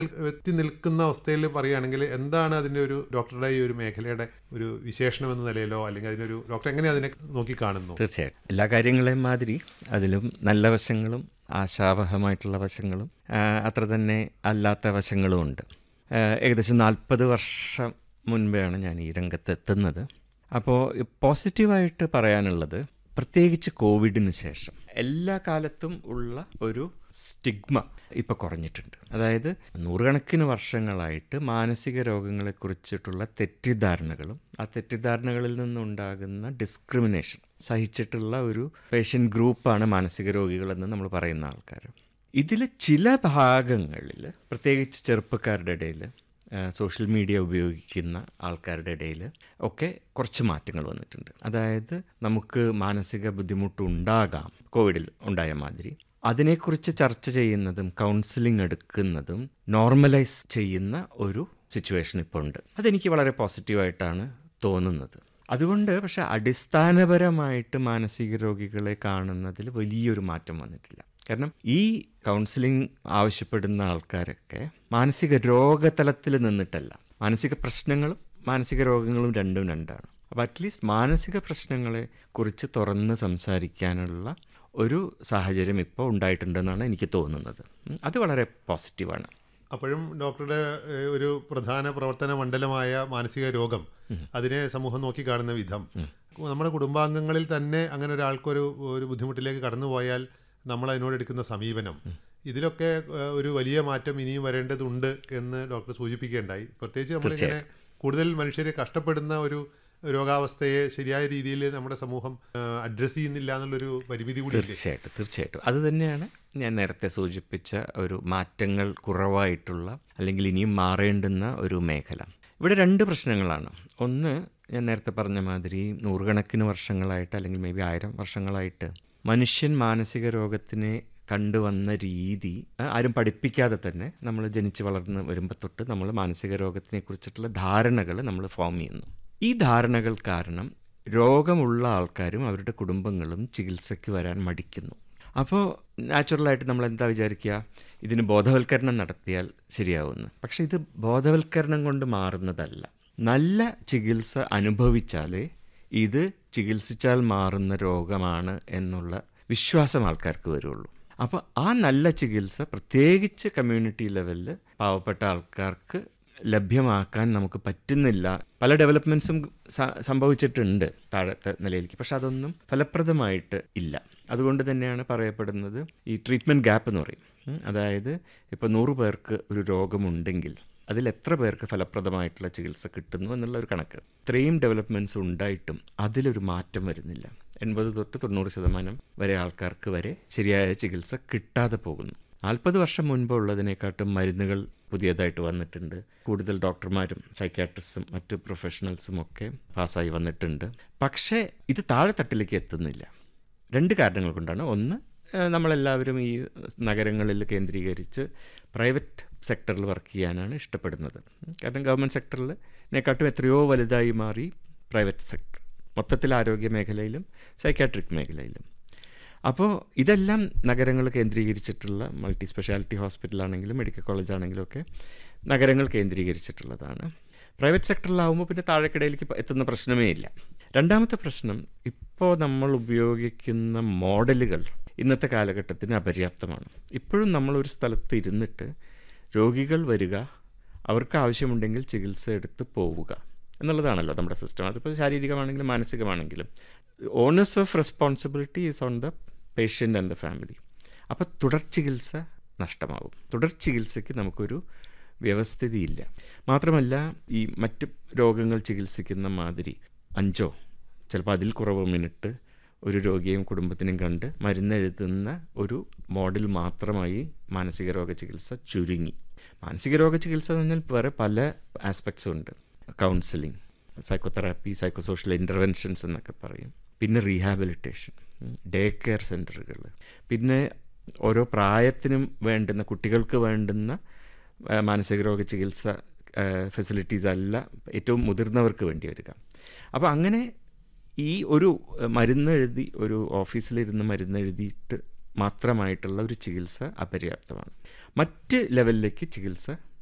എത്തി നിൽക്കുന്ന അവസ്ഥയിൽ പറയുകയാണെങ്കിൽ എന്താണ് അതിൻ്റെ ഒരു ഡോക്ടറുടെ ഈ ഒരു മേഖലയുടെ ഒരു വിശേഷണം എന്ന നിലയിലോ അല്ലെങ്കിൽ അതിനൊരു ഡോക്ടർ എങ്ങനെ അതിനെ നോക്കി കാണുന്നു തീർച്ചയായിട്ടും എല്ലാ കാര്യങ്ങളെയും മാതിരി അതിലും നല്ല വശങ്ങളും ആശാവഹമായിട്ടുള്ള വശങ്ങളും ആ, അത്ര തന്നെ അല്ലാത്ത വശങ്ങളും ഉണ്ട് ആ, ഏകദേശം നാൽപ്പത് വർഷം മുൻപെയാണ് ഞാൻ ഈ രംഗത്ത് എത്തുന്നത് അപ്പോൾ പോസിറ്റീവായിട്ട് പറയാനുള്ളത് പ്രത്യേകിച്ച് കോവിഡിന് ശേഷം എല്ലാ കാലത്തും ഉള്ള ഒരു സ്റ്റിഗ്മ ഇപ്പോൾ കുറഞ്ഞിട്ടുണ്ട് അതായത് നൂറുകണക്കിന് വർഷങ്ങളായിട്ട് മാനസിക രോഗങ്ങളെക്കുറിച്ചിട്ടുള്ള തെറ്റിദ്ധാരണകളും ആ തെറ്റിദ്ധാരണകളിൽ നിന്നുണ്ടാകുന്ന ഡിസ്ക്രിമിനേഷൻ സഹിച്ചിട്ടുള്ള ഒരു പേഷ്യൻ്റ് ഗ്രൂപ്പാണ് മാനസിക രോഗികളെന്ന് നമ്മൾ പറയുന്ന ആൾക്കാർ ഇതിൽ ചില ഭാഗങ്ങളിൽ പ്രത്യേകിച്ച് ചെറുപ്പക്കാരുടെ ഇടയിൽ സോഷ്യൽ മീഡിയ ഉപയോഗിക്കുന്ന ആൾക്കാരുടെ ഇടയിൽ ഒക്കെ കുറച്ച് മാറ്റങ്ങൾ വന്നിട്ടുണ്ട് അതായത് നമുക്ക് മാനസിക ബുദ്ധിമുട്ടുണ്ടാകാം കോവിഡിൽ ഉണ്ടായ മാതിരി അതിനെക്കുറിച്ച് ചർച്ച ചെയ്യുന്നതും കൗൺസിലിംഗ് എടുക്കുന്നതും നോർമലൈസ് ചെയ്യുന്ന ഒരു സിറ്റുവേഷൻ ഇപ്പോൾ ഉണ്ട് അതെനിക്ക് വളരെ പോസിറ്റീവായിട്ടാണ് തോന്നുന്നത് അതുകൊണ്ട് പക്ഷെ അടിസ്ഥാനപരമായിട്ട് മാനസിക രോഗികളെ കാണുന്നതിൽ വലിയൊരു മാറ്റം വന്നിട്ടില്ല കാരണം ഈ കൗൺസിലിംഗ് ആവശ്യപ്പെടുന്ന ആൾക്കാരൊക്കെ മാനസിക രോഗതലത്തിൽ നിന്നിട്ടല്ല മാനസിക പ്രശ്നങ്ങളും മാനസിക രോഗങ്ങളും രണ്ടും രണ്ടാണ് അപ്പോൾ അറ്റ്ലീസ്റ്റ് മാനസിക പ്രശ്നങ്ങളെ കുറിച്ച് തുറന്ന് സംസാരിക്കാനുള്ള ഒരു സാഹചര്യം ഇപ്പോൾ ഉണ്ടായിട്ടുണ്ടെന്നാണ് എനിക്ക് തോന്നുന്നത് ഉം, അത് വളരെ പോസിറ്റീവാണ് അപ്പോഴും ഡോക്ടറുടെ ഏഹ്, ഒരു പ്രധാന പ്രവർത്തന മണ്ഡലമായ മാനസിക രോഗം അതിനെ സമൂഹം നോക്കി കാണുന്ന വിധം നമ്മുടെ കുടുംബാംഗങ്ങളിൽ തന്നെ അങ്ങനെ ഒരാൾക്കൊരു ഒരു ബുദ്ധിമുട്ടിലേക്ക് കടന്നുപോയാൽ നമ്മൾ അതിനോട് എടുക്കുന്ന സമീപനം ഇതിലൊക്കെ ഏഹ്, ഒരു വലിയ മാറ്റം ഇനിയും വരേണ്ടതുണ്ട് എന്ന് ഡോക്ടർ സൂചിപ്പിക്കുകയുണ്ടായി പ്രത്യേകിച്ച് നമ്മളിങ്ങനെ കൂടുതൽ മനുഷ്യരെ കഷ്ടപ്പെടുന്ന ഒരു രോഗാവസ്ഥയെ ശരിയായ രീതിയിൽ നമ്മുടെ സമൂഹം അഡ്രസ്സ് ചെയ്യുന്നില്ല എന്നുള്ളൊരു പരിമിതി കൂടി ഇല്ലേ? തീർച്ചയായിട്ടും തീർച്ചയായിട്ടും അത് തന്നെയാണ് ഞാൻ നേരത്തെ സൂചിപ്പിച്ച ഒരു മാറ്റങ്ങൾ കുറവായിട്ടുള്ള അല്ലെങ്കിൽ ഇനിയും മാറേണ്ടുന്ന ഒരു മേഖല ഇവിടെ രണ്ട് പ്രശ്നങ്ങളാണ് ഒന്ന് ഞാൻ നേരത്തെ പറഞ്ഞ മാതിരി നൂറുകണക്കിന് വർഷങ്ങളായിട്ട് അല്ലെങ്കിൽ മേ ബി ആയിരം വർഷങ്ങളായിട്ട് മനുഷ്യൻ മാനസിക രോഗത്തിനെ കണ്ടുവന്ന രീതി ആ, ആരും പഠിപ്പിക്കാതെ തന്നെ നമ്മൾ ജനിച്ച് വളർന്ന് വരുമ്പോൾ തൊട്ട് നമ്മൾ മാനസിക രോഗത്തിനെ കുറിച്ചിട്ടുള്ള ധാരണകൾ നമ്മൾ ഫോം ചെയ്യുന്നു ഈ ധാരണകൾ കാരണം രോഗമുള്ള ആൾക്കാരും അവരുടെ കുടുംബങ്ങളും ചികിത്സയ്ക്ക് വരാൻ മടിക്കുന്നു അപ്പോൾ നാച്ചുറലായിട്ട് നമ്മൾ എന്താ വിചാരിക്കുക ഇതിന് ബോധവൽക്കരണം നടത്തിയാൽ ശരിയാവുമെന്ന് പക്ഷേ ഇത് ബോധവൽക്കരണം കൊണ്ട് മാറുന്നതല്ല നല്ല ചികിത്സ അനുഭവിച്ചാലേ ഇത് ചികിത്സിച്ചാൽ മാറുന്ന രോഗമാണ് എന്നുള്ള വിശ്വാസം ആൾക്കാർക്ക് വരുള്ളൂ അപ്പോൾ ആ നല്ല ചികിത്സ പ്രത്യേകിച്ച് കമ്മ്യൂണിറ്റി ലെവലിൽ പാവപ്പെട്ട ആൾക്കാർക്ക് ലഭ്യമാക്കാൻ നമുക്ക് പറ്റുന്നില്ല പല ഡെവലപ്മെൻറ്റ്സും സംഭവിച്ചിട്ടുണ്ട് താഴത്തെ നിലയിലേക്ക് പക്ഷെ അതൊന്നും ഫലപ്രദമായിട്ട് ഇല്ല അതുകൊണ്ട് തന്നെയാണ് പറയപ്പെടുന്നത് ഈ ട്രീറ്റ്മെൻറ്റ് ഗ്യാപ്പ് എന്ന് പറയും ഉം, അതായത് ഇപ്പോൾ നൂറ് പേർക്ക് ഒരു രോഗമുണ്ടെങ്കിൽ അതിൽ എത്ര പേർക്ക് ഫലപ്രദമായിട്ടുള്ള ചികിത്സ കിട്ടുന്നു എന്നുള്ള ഒരു കണക്ക് ഇത്രയും ഡെവലപ്മെൻറ്റ്സ് ഉണ്ടായിട്ടും അതിലൊരു മാറ്റം വരുന്നില്ല എൺപത് തൊട്ട് തൊണ്ണൂറ് ശതമാനം വരെ ആൾക്കാർക്ക് വരെ ശരിയായ ചികിത്സ കിട്ടാതെ പോകുന്നു നാൽപ്പത് വർഷം മുൻപ് ഉള്ളതിനെക്കാട്ടും മരുന്നുകൾ പുതിയതായിട്ട് വന്നിട്ടുണ്ട് കൂടുതൽ ഡോക്ടർമാരും സൈക്യാട്രിസ്റ്റും മറ്റു പ്രൊഫഷണൽസും ഒക്കെ പാസ്സായി വന്നിട്ടുണ്ട് പക്ഷേ ഇത് താഴെത്തട്ടിലേക്ക് എത്തുന്നില്ല രണ്ട് കാരണങ്ങൾ കൊണ്ടാണ് ഒന്ന് ഏഹ്, നമ്മളെല്ലാവരും ഈ നഗരങ്ങളിൽ കേന്ദ്രീകരിച്ച് പ്രൈവറ്റ് സെക്ടറിൽ വർക്ക് ചെയ്യാനാണ് ഇഷ്ടപ്പെടുന്നത് ഉം, കാരണം ഗവൺമെൻറ് സെക്ടറിനെക്കാട്ടും എത്രയോ വലുതായി മാറി പ്രൈവറ്റ് സെക്ടർ മൊത്തത്തിൽ ആരോഗ്യ മേഖലയിലും സൈക്കാട്രിക് മേഖലയിലും അപ്പോൾ ഇതെല്ലാം നഗരങ്ങൾ കേന്ദ്രീകരിച്ചിട്ടുള്ള മൾട്ടി സ്പെഷ്യാലിറ്റി ഹോസ്പിറ്റലാണെങ്കിലും മെഡിക്കൽ കോളേജ് ആണെങ്കിലും ഒക്കെ നഗരങ്ങൾ കേന്ദ്രീകരിച്ചിട്ടുള്ളതാണ് പ്രൈവറ്റ് സെക്ടറിലാവുമ്പോൾ പിന്നെ താഴെക്കിടയിലേക്ക് പ- എത്തുന്ന പ്രശ്നമേ ഇല്ല രണ്ടാമത്തെ പ്രശ്നം ഇപ്പോൾ നമ്മൾ ഉപയോഗിക്കുന്ന മോഡലുകൾ ഇന്നത്തെ കാലഘട്ടത്തിന് അപര്യാപ്തമാണ് ഇപ്പോഴും നമ്മളൊരു സ്ഥലത്ത് ഇരുന്നിട്ട് രോഗികൾ വരിക അവർക്ക് ആവശ്യമുണ്ടെങ്കിൽ ചികിത്സ എടുത്ത് പോവുക എന്നുള്ളതാണല്ലോ നമ്മുടെ സിസ്റ്റം അതിപ്പോൾ ശാരീരികമാണെങ്കിലും മാനസികമാണെങ്കിലും onus of responsibility is on the patient and the family അപ്പോൾ തുടർ ചികിത്സ നഷ്ടമാവും തുടർ ചികിത്സയ്ക്ക് നമുക്കൊരു വ്യവസ്ഥിതിയില്ല മാത്രമല്ല ഈ മറ്റ് രോഗങ്ങൾ ചികിത്സിക്കുന്ന മാതിരി അഞ്ചോ ചിലപ്പോൾ അതിൽ കുറവ് മിനിറ്റ് ഒരു രോഗിയെയും കുടുംബത്തിനെയും കണ്ട് മരുന്നെഴുതുന്ന ഒരു മോഡൽ മാത്രമായി മാനസിക രോഗ ചികിത്സ ചുരുങ്ങി മാനസിക രോഗ ചികിത്സ എന്ന് പറഞ്ഞാൽ വേറെ പല ആസ്പെക്ട്സും ഉണ്ട് counselling psychotherapy psycho social interventions എന്നൊക്കെ പറയും പിന്നെ റീഹാബിലിറ്റേഷൻ ഡേ കെയർ സെൻറ്ററുകൾ പിന്നെ ഓരോ പ്രായത്തിനും വേണ്ടുന്ന കുട്ടികൾക്ക് വേണ്ടുന്ന ആ, മാനസിക രോഗ ചികിത്സ ഫെസിലിറ്റീസ് അല്ല ഏറ്റവും മുതിർന്നവർക്ക് വേണ്ടി വരിക അപ്പോൾ അങ്ങനെ ഈ ഒരു മരുന്ന് എഴുതി ഒരു ഓഫീസിലിരുന്ന് മരുന്ന് എഴുതിയിട്ട് മാത്രമായിട്ടുള്ള ഒരു ചികിത്സ അപര്യാപ്തമാണ് മറ്റ് ലെവലിലേക്ക് ചികിത്സ